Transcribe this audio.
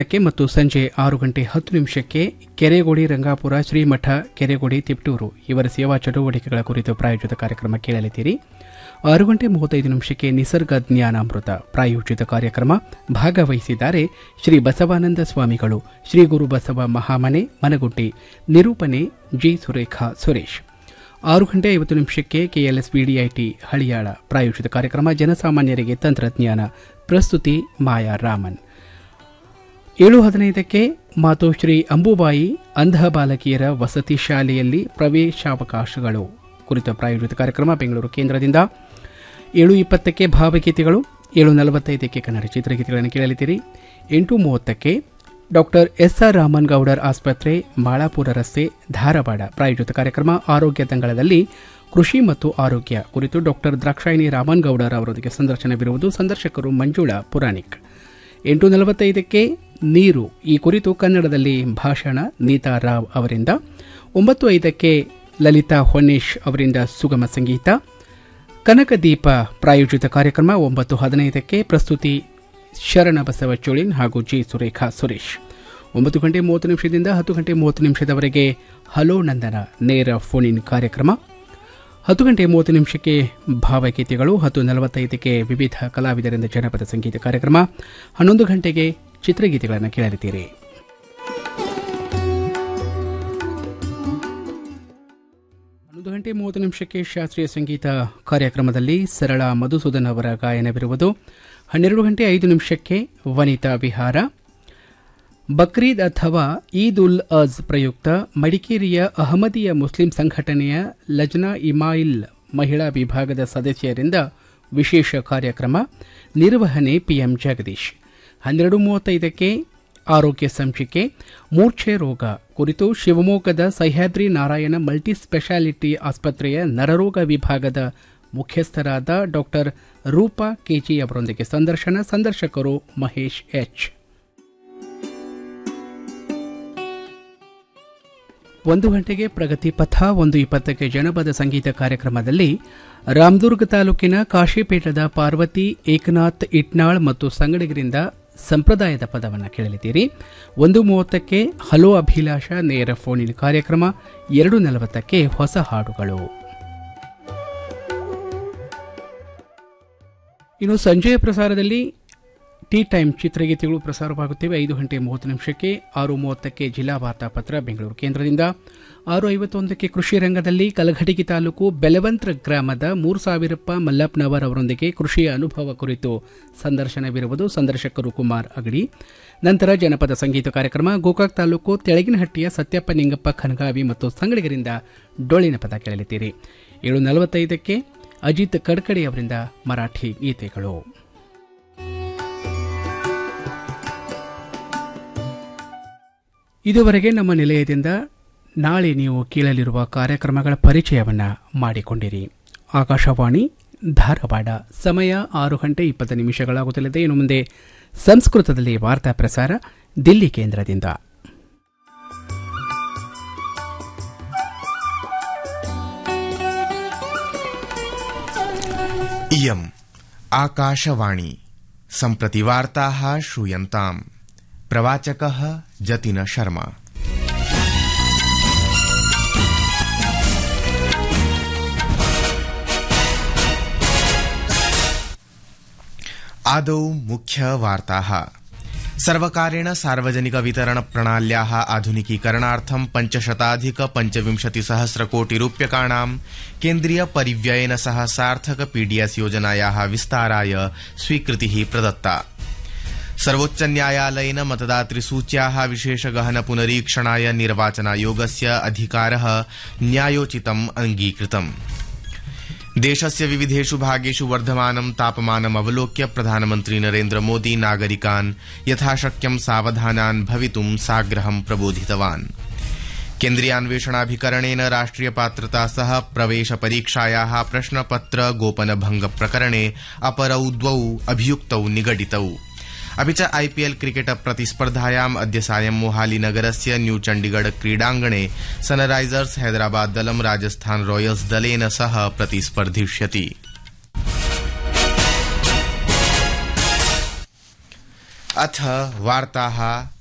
ಕ್ಕೆ ಮತ್ತು ಸಂಜೆ ಆರು ಗಂಟೆ ಹತ್ತು ನಿಮಿಷಕ್ಕೆ ಕೆರೆಗೋಡಿ ರಂಗಾಪುರ ಶ್ರೀಮಠ ಕೆರೆಗೋಡಿ ತಿಪ್ಟೂರು ಇವರ ಸೇವಾ ಚಟುವಟಿಕೆಗಳ ಕುರಿತು ಪ್ರಾಯೋಜಿತ ಕಾರ್ಯಕ್ರಮ ಕೇಳಲಿದ್ದೀರಿ ಆರು ಗಂಟೆ ಮೂವತ್ತೈದು ನಿಮಿಷಕ್ಕೆ ನಿಸರ್ಗ ಜ್ಞಾನಾಮೃತ ಪ್ರಾಯೋಜಿತ ಕಾರ್ಯಕ್ರಮ ಭಾಗವಹಿಸಿದ್ದಾರೆ ಶ್ರೀ ಬಸವಾನಂದ ಸ್ವಾಮಿಗಳು ಶ್ರೀ ಗುರು ಬಸವ ಮಹಾಮನೆ ಮನಗುಡ್ಡಿ ನಿರೂಪಣೆ ಜಿ ಸುರೇಖಾ ಸುರೇಶ್ ಆರು ಗಂಟೆ ಐವತ್ತು ನಿಮಿಷಕ್ಕೆ ಕೆಎಲ್ಎಸ್ ಬಿಡಿಐಟಿ ಹಳಿಯಾಳ ಪ್ರಾಯೋಜಿತ ಕಾರ್ಯಕ್ರಮ ಜನಸಾಮಾನ್ಯರಿಗೆ ತಂತ್ರಜ್ಞಾನ ಪ್ರಸ್ತುತಿ ಮಾಯಾ ರಾಮನ್ ಏಳು ಹದಿನೈದಕ್ಕೆ ಮಾತೋಶ್ರೀ ಅಂಬುಬಾಯಿ ಅಂಧ ಬಾಲಕಿಯರ ವಸತಿ ಶಾಲೆಯಲ್ಲಿ ಪ್ರವೇಶಾವಕಾಶಗಳು ಕುರಿತ ಪ್ರಾಯೋಜಿತ ಕಾರ್ಯಕ್ರಮ ಬೆಂಗಳೂರು ಕೇಂದ್ರದಿಂದ ಏಳು ಇಪ್ಪತ್ತಕ್ಕೆ ಭಾವಗೀತೆಗಳು ಏಳು ನಲವತ್ತೈದಕ್ಕೆ ಕನ್ನಡ ಚಿತ್ರಗೀತೆಗಳನ್ನು ಕೇಳಲಿದ್ದೀರಿ ಎಂಟು ಮೂವತ್ತಕ್ಕೆ doctor S R Raman Goudar ಆಸ್ಪತ್ರೆ ಮಾಳಾಪುರ ರಸ್ತೆ ಧಾರವಾಡ ಪ್ರಾಯೋಜಿತ ಕಾರ್ಯಕ್ರಮ ಆರೋಗ್ಯ ತಂಗಳದಲ್ಲಿ ಕೃಷಿ ಮತ್ತು ಆರೋಗ್ಯ ಕುರಿತು ಡಾಕ್ಟರ್ ದ್ರಾಕ್ಷಾಯಿಣಿ ರಾಮನ್ ಗೌಡರ್ ಅವರೊಂದಿಗೆ ಸಂದರ್ಶನವಿರುವುದು ಸಂದರ್ಶಕರು ಮಂಜುಳಾ ಪುರಾಣಿಕ್ ಎಂಟು ನಲವತ್ತೈದಕ್ಕೆ ನೀರು ಈ ಕುರಿತು ಕನ್ನಡದಲ್ಲಿ ಭಾಷಣ ನೀತಾ ರಾವ್ ಅವರಿಂದ ಒಂಬತ್ತು ಐದಕ್ಕೆ ಲಲಿತಾ ಹೊನ್ನೇಶ್ ಅವರಿಂದ ಸುಗಮ ಸಂಗೀತ ಕನಕದೀಪ ಪ್ರಾಯೋಜಿತ ಕಾರ್ಯಕ್ರಮ ಒಂಬತ್ತು ಹದಿನೈದಕ್ಕೆ ಪ್ರಸ್ತುತಿ ಶರಣ ಬಸವ ಚೋಳಿನ್ ಹಾಗೂ ಜಿ ಸುರೇಖಾ ಸುರೇಶ್ ಒಂಬತ್ತು ಗಂಟೆ ಮೂವತ್ತು ನಿಮಿಷದಿಂದ ಹತ್ತು ಗಂಟೆ ಮೂವತ್ತು ನಿಮಿಷದವರೆಗೆ ಹಲೋ ನಂದನ ನೇರ ಫೋನ್ ಇನ್ ಕಾರ್ಯಕ್ರಮ ಹತ್ತು ಗಂಟೆ ಮೂವತ್ತು ನಿಮಿಷಕ್ಕೆ ಭಾವಗೀತೆಗಳು ಹತ್ತು ನಲವತ್ತೈದಕ್ಕೆ ವಿವಿಧ ಕಲಾವಿದರಿಂದ ಜನಪದ ಸಂಗೀತ ಕಾರ್ಯಕ್ರಮ ಹನ್ನೊಂದು ಗಂಟೆಗೆ ಚಿತ್ರಗೀತೆಗಳನ್ನು ಕೇಳಲಿದ್ದೀರಿ ಹನ್ನೊಂದು ಗಂಟೆ ಮೂವತ್ತು ನಿಮಿಷಕ್ಕೆ ಶಾಸ್ತ್ರೀಯ ಸಂಗೀತ ಕಾರ್ಯಕ್ರಮದಲ್ಲಿ ಸರಳ ಮಧುಸೂದನ್ ಅವರ ಗಾಯನವಿರುವುದು ಹನ್ನೆರಡು ಗಂಟೆ ಐದು ನಿಮಿಷಕ್ಕೆ ವನಿತಾ ವಿಹಾರ ಬಕ್ರೀದ್ ಅಥವಾ ಈದ್ ಉಲ್ ಅಜ್ ಪ್ರಯುಕ್ತ ಮಡಿಕೇರಿಯ ಅಹಮದಿಯ ಮುಸ್ಲಿಂ ಸಂಘಟನೆಯ ಲಜ್ನಾ ಇಮಾಯಿಲ್ ಮಹಿಳಾ ವಿಭಾಗದ ಸದಸ್ಯರಿಂದ ವಿಶೇಷ ಕಾರ್ಯಕ್ರಮ ನಿರ್ವಹಣೆ ಪಿಎಂ ಜಗದೀಶ್ ಹನ್ನೆರಡು ಮೂವತ್ತೈದಕ್ಕೆ ಆರೋಗ್ಯ ಸಂಚಿಕೆ ಮೂರ್ಛೆ ರೋಗ ಕುರಿತು ಶಿವಮೊಗ್ಗದ ಸಹ್ಯಾದ್ರಿ ನಾರಾಯಣ ಮಲ್ಟಿ ಸ್ಪೆಷಾಲಿಟಿ ಆಸ್ಪತ್ರೆಯ ನರರೋಗ ವಿಭಾಗದ ಮುಖ್ಯಸ್ಥರಾದ ಡಾಕ್ಟರ್ ರೂಪಾ ಕೆಜಿ ಅವರೊಂದಿಗೆ ಸಂದರ್ಶನ ಸಂದರ್ಶಕರು ಮಹೇಶ್ ಎಚ್ ಒಂದು ಗಂಟೆಗೆ ಪ್ರಗತಿ ಪಥ ಒಂದು ಇಪ್ಪತ್ತಕ್ಕೆ ಜನಪದ ಸಂಗೀತ ಕಾರ್ಯಕ್ರಮದಲ್ಲಿ ರಾಮದುರ್ಗ ತಾಲೂಕಿನ ಕಾಶಿಪೇಟದ ಪಾರ್ವತಿ ಏಕನಾಥ್ ಇಟ್ನಾಳ್ ಮತ್ತು ಸಂಗಡಿಗರಿಂದ ಸಂಪ್ರದಾಯದ ಪದವನ್ನು ಕೇಳಲಿದ್ದೀರಿ ಒಂದು ಮೂವತ್ತಕ್ಕೆ ಹಲೋ ಅಭಿಲಾಷ ನೇರ ಫೋನಿನ ಕಾರ್ಯಕ್ರಮ ಎರಡು ನಲವತ್ತಕ್ಕೆ ಹೊಸ ಹಾಡುಗಳು ಇನ್ನು ಸಂಜೆಯ ಪ್ರಸಾರದಲ್ಲಿ ಟೀ ಟೈಮ್ ಚಿತ್ರಗೀತೆಗಳು ಪ್ರಸಾರವಾಗುತ್ತಿವೆ ಐದು ಗಂಟೆ ಮೂವತ್ತು ನಿಮಿಷಕ್ಕೆ ಆರು ಮೂವತ್ತಕ್ಕೆ ಜಿಲ್ಲಾ ವಾರ್ತಾಪತ್ರ ಬೆಂಗಳೂರು ಕೇಂದ್ರದಿಂದ ಆರು ಐವತ್ತೊಂದಕ್ಕೆ ಕೃಷಿ ರಂಗದಲ್ಲಿ ಕಲಘಟಗಿ ತಾಲೂಕು ಬೆಲವಂತ್ರ ಗ್ರಾಮದ ಮೂರು ಸಾವಿರಪ್ಪ ಮಲ್ಲಪ್ಪನವರ್ ಅವರೊಂದಿಗೆ ಕೃಷಿಯ ಅನುಭವ ಕುರಿತು ಸಂದರ್ಶನವಿರುವುದು ಸಂದರ್ಶಕರು ಕುಮಾರ್ ಅಗಡಿ ನಂತರ ಜನಪದ ಸಂಗೀತ ಕಾರ್ಯಕ್ರಮ ಗೋಕಾಕ್ ತಾಲೂಕು ತೆಳಗಿನಹಟ್ಟಿಯ ಸತ್ಯಪ್ಪ ನಿಂಗಪ್ಪ ಖನಗಾವಿ ಮತ್ತು ಸಂಗಡಿಗರಿಂದ ಡೊಳ್ಳಿನ ಪದ ಕೇಳಲಿದ್ದೀರಿ ಏಳು ನಲವತ್ತೈದಕ್ಕೆ ಅಜಿತ್ ಕಡ್ಕಡಿ ಅವರಿಂದ ಮರಾಠಿ ಗೀತೆಗಳು ಇದುವರೆಗೆ ನಮ್ಮ ನಿಲಯದಿಂದ ನಾಳೆ ನೀವು ಕೇಳಲಿರುವ ಕಾರ್ಯಕ್ರಮಗಳ ಪರಿಚಯವನ್ನು ಮಾಡಿಕೊಂಡಿರಿ ಆಕಾಶವಾಣಿ ಧಾರವಾಡ ಸಮಯ ಆರು ಗಂಟೆ ಇಪ್ಪತ್ತು ನಿಮಿಷಗಳಾಗುತ್ತಲಿದೆ ಇನ್ನು ಮುಂದೆ ಸಂಸ್ಕೃತದಲ್ಲಿ ವಾರ್ತಾ ಪ್ರಸಾರ ದಿಲ್ಲಿ ಕೇಂದ್ರದಿಂದ इयम् आकाशवाणी सम्प्रति वार्ताः श्रूयन्ताम् प्रवाचकः जतिन शर्मा आदौ मुख्यवार्ताः सर्वकारेण सार्वजनिक वितरण प्रणाल्याः आधुनिकीकरणार्थं पञ्चशताधिक पञ्चविंशतिसहस्रकोटिरूप्यकाणां केन्द्रीय परिव्ययेन सह सार्थक पीडीएस योजनायाः विस्ताराय स्वीकृतिः प्रदत्ता सर्वोच्चन्यायालयेन मतदातृसूच्याः विशेषगहन पुनरीक्षणाय निर्वाचनायोगस्य अधिकारः न्यायोचितम् अङ्गीकृतम् देशस्य विविधेषु भागेषु वर्धमानं तापमानमवलोक्य प्रधानमन्त्री नरेन्द्र मोदी नागरिकान् यथाशक्यं सावधानान् भवितुं साग्रहं प्रबोधितवान् केन्द्रीयान्वेषणाभिकरणेन राष्ट्रिय पात्रता सह प्रवेश परीक्षायाः प्रश्नपत्र गोपनभंग प्रकरणे अपरौ द्वौ अभियुक्तौ निगडितौ अपि च आईपीएल क्रिकेट प्रतिस्पर्धायाम् अद्य सायं मोहालीनगरस्य न्यू चण्डीगढ़ क्रीडाङ्गणे सनराइजर्स हैदराबाद दलं राजस्थान रॉयल्स दलेन सह प्रतिस्पर्धिष्यति अथ वार्ताः